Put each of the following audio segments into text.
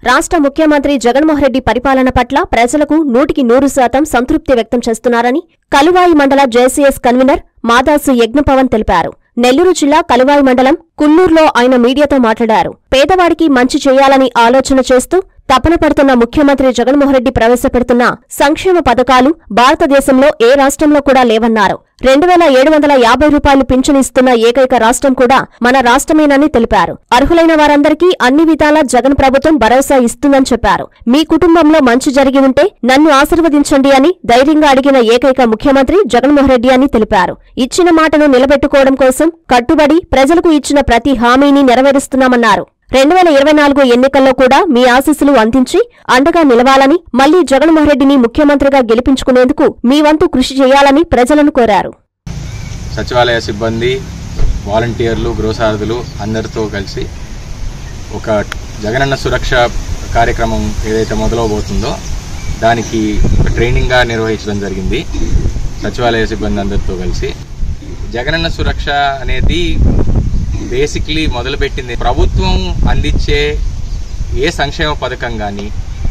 రాష్ట్ర ముఖ్యమంత్రి జగన్మోహన్ రెడ్డి పరిపాలన పట్ల ప్రజలకు నూటికి నూరు శాతం సంతృప్తి వ్యక్తం చేస్తున్నారని కలువాయి మండల జేసీఎస్ కన్వీనర్ మాదాసు యజ్ఞపవన్ తెలిపారు నెల్లూరు జిల్లా కలువాయి మండలం కున్నూరులో ఆయన మీడియాతో మాట్లాడారు పేదవాడికి మంచి చేయాలని ఆలోచన చేస్తూ తపన పడుతున్న ముఖ్యమంత్రి జగన్మోహన్ రెడ్డి ప్రవేశపెడుతున్న సంక్షేమ పథకాలు భారతదేశంలో ఏ రాష్ట్రంలో కూడా లేవన్నారు రెండు వేల ఏడు వందల యాభై రూపాయలు పింఛను ఇస్తున్న ఏకైక రాష్ట్రం కూడా మన రాష్ట్రమేనని తెలిపారు అర్హులైన వారందరికీ అన్ని విధాలా జగన్ ప్రభుత్వం భరోసా ఇస్తుందని చెప్పారు మీ కుటుంబంలో మంచి జరిగి ఉంటే నన్ను ఆశీర్వదించండి అని ధైర్యంగా అడిగిన ఏకైక ముఖ్యమంత్రి జగన్మోహన్ రెడ్డి అని తెలిపారు ఇచ్చిన మాటను నిలబెట్టుకోవడం కోసం కట్టుబడి ప్రజలకు ఇచ్చిన ప్రతి హామీని నెరవేరుస్తున్నామన్నారు రెండు వేల ఇరవై నాలుగు ఎన్నికల్లో కూడా మీ ఆశీస్సులు అందించి అండగా నిలవాలని మళ్లీ జగన్మోహన్ రెడ్డిని ముఖ్యమంత్రిగా గెలిపించుకునేందుకు మీ వంతు కృషి చేయాలని ప్రజలను కోరారు సచివాలయ సిబ్బంది వాలంటీర్లు గృహసారథులు అందరితో కలిసి ఒక జగనన్న సురక్ష కార్యక్రమం ఏదైతే మొదలవబోతుందో దానికి ఒక ట్రైనింగ్గా నిర్వహించడం జరిగింది సచివాలయ సిబ్బంది అందరితో కలిసి జగనన్న సురక్ష అనేది బేసిక్లీ మొదలుపెట్టింది ప్రభుత్వం అందించే ఏ సంక్షేమ పథకం కానీ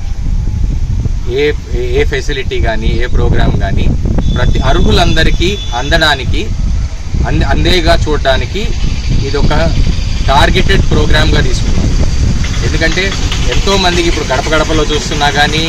ఏ ఏ ఫెసిలిటీ కానీ ఏ ప్రోగ్రామ్ కానీ ప్రతి అర్హులందరికీ అందడానికి అంద అందేగా చూడడానికి ఇది ఒక టార్గెటెడ్ ప్రోగ్రామ్గా తీసుకున్నాం ఎందుకంటే ఎంతో మందికి ఇప్పుడు గడప గడపలో చూస్తున్నా కానీ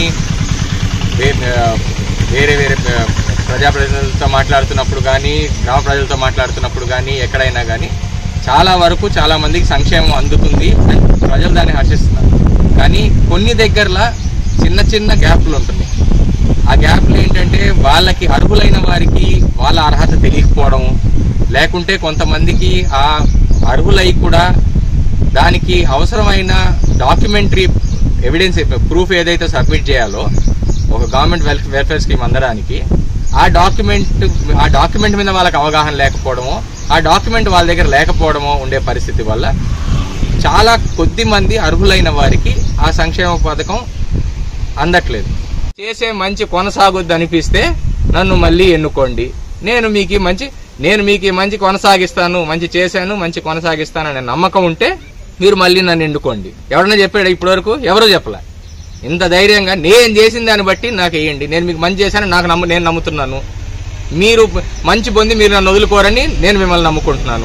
వే- ఆ, వేరే వేరే ఆ, ప్రజాప్రతినిధులతో మాట్లాడుతున్నప్పుడు కానీ గ్రామ ప్రజలతో మాట్లాడుతున్నప్పుడు కానీ ఎక్కడైనా కానీ చాలా వరకు చాలా మందికి సంక్షేమం అందుతుంది and ప్రజలు దాన్ని హర్షిస్తున్నారు కానీ కొన్ని దగ్గరలా చిన్న చిన్న గ్యాప్లు ఉంటున్నాయి ఆ గ్యాప్లు ఏంటంటే వాళ్ళకి అర్హులైన వారికి వాళ్ళ అర్హత తెలియకపోవడం లేకుంటే కొంతమందికి ఆ అర్హులై కూడా దానికి అవసరమైన డాక్యుమెంటరీ ఎవిడెన్స్ ప్రూఫ్ ఏదైతే సబ్మిట్ చేయాలో ఒక గవర్నమెంట్ వెల్ వెల్ఫేర్ స్కీమ్ అందడానికి ఆ డాక్యుమెంట్ ఆ డాక్యుమెంట్ మీద వాళ్ళకి అవగాహన లేకపోవడమో ఆ డాక్యుమెంట్ వాళ్ళ దగ్గర లేకపోవడమో ఉండే పరిస్థితి వల్ల చాలా కొద్ది మంది అర్హులైన వారికి ఆ సంక్షేమ పథకం అందట్లేదు చేసే మంచి కొనసాగుద్ది అనిపిస్తే నన్ను మళ్ళీ ఎన్నుకోండి నేను మీకు ఈ మంచి నేను మీకు ఈ మంచి కొనసాగిస్తాను మంచి చేశాను మంచి కొనసాగిస్తాను అనే నమ్మకం ఉంటే మీరు మళ్ళీ నన్ను ఎన్నుకోండి ఎవరన్నా చెప్పాడు ఇప్పటివరకు ఎవరో చెప్పలే ఇంత ధైర్యంగా నేను చేసిన దాన్ని బట్టి నాకు వేయండి నేను మీకు మంచి చేశాను నాకు నమ్ము నేను నమ్ముతున్నాను మీరు మంచి పొంది మీరు నన్ను వదులుకోరని నేను మిమ్మల్ని నమ్ముకుంటున్నాను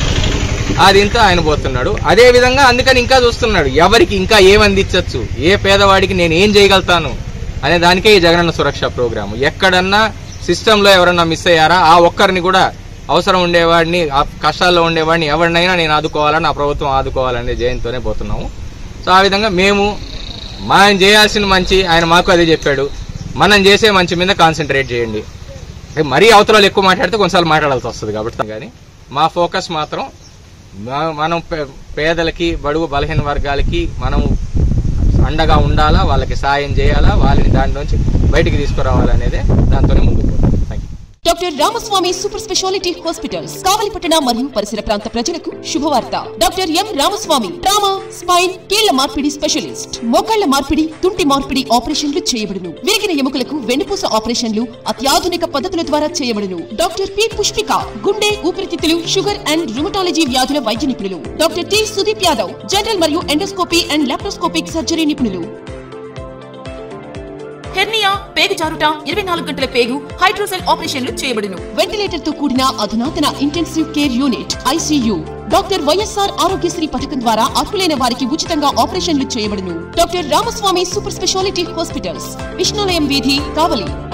అది ఇంత ఆయన పోతున్నాడు అదే విధంగా అందుకని ఇంకా చూస్తున్నాడు ఎవరికి ఇంకా ఏం అందించవచ్చు ఏ పేదవాడికి నేను ఏం చేయగలుగుతాను అనే దానికే ఈ జగనన్న సురక్ష ప్రోగ్రామ్ ఎక్కడన్నా సిస్టంలో ఎవరన్నా మిస్ అయ్యారా ఆ ఒక్కరిని కూడా అవసరం ఉండేవాడిని ఆ కష్టాల్లో ఉండేవాడిని ఎవరినైనా నేను ఆదుకోవాలని ఆ ప్రభుత్వం ఆదుకోవాలనే జయంతోనే పోతున్నాము సో ఆ విధంగా మేము మనం చేయాల్సిన మంచి ఆయన మాకు అదే చెప్పాడు మనం చేసే మంచి మీద కాన్సన్ట్రేట్ చేయండి మరీ అవతరాలు ఎక్కువ మాట్లాడితే కొన్నిసార్లు మాట్లాడాల్సి వస్తుంది కాబట్టి కానీ మా ఫోకస్ మాత్రం మా- మనం పే- పేదలకి బడుగు బలహీన వర్గాలకి మనం అండగా ఉండాలా వాళ్ళకి సాయం చేయాలా వాళ్ళని దాంట్లోంచి బయటికి తీసుకురావాలనేదే దాంతోనే ముందుకు పోతాం thank you doctor Ramaswamy super speciality hospitals కావలిపట్టణ మరియు పరిసర ప్రాంత ప్రజలకు శుభవార్త doctor M Ramaswamy trauma spine కీళ్ల మార్పిడి స్పెషలిస్ట్ మోకాళ్ల మార్పిడి తుంటి మార్పిడి ఆపరేషన్లు చేయబడును విరిగిన ఎముకలకు వెన్నుపూస ఆపరేషన్లు అత్యాధునిక పద్ధతుల ద్వారా చేయబడును డాక్టర్ పి పుష్పిక గుండె ఊపిరితిత్తులు షుగర్ అండ్ రుమటాలజీ వ్యాధుల వైద్య నిపుణులు doctor T Sudeep Yadav general మరియు ఎండోస్కోపీ అండ్ లాప్రోస్కోపిక్ సర్జరీ నిపుణులు హెర్నియా పేగు జారుట ఇరవై నాలుగు గంటల పేగు హైడ్రోసెల్ ఆపరేషన్లు చేయబడును వెంటిలేటర్ తో కూడిన అధునాతన intensive care unit ICU doctor YSR Aarogyasri పథకం ద్వారా అర్హులైన వారికి ఉచితంగా ఆపరేషన్లు చేయబడును doctor Ramaswamy super speciality hospitals Vishnulayam వీధి కావలి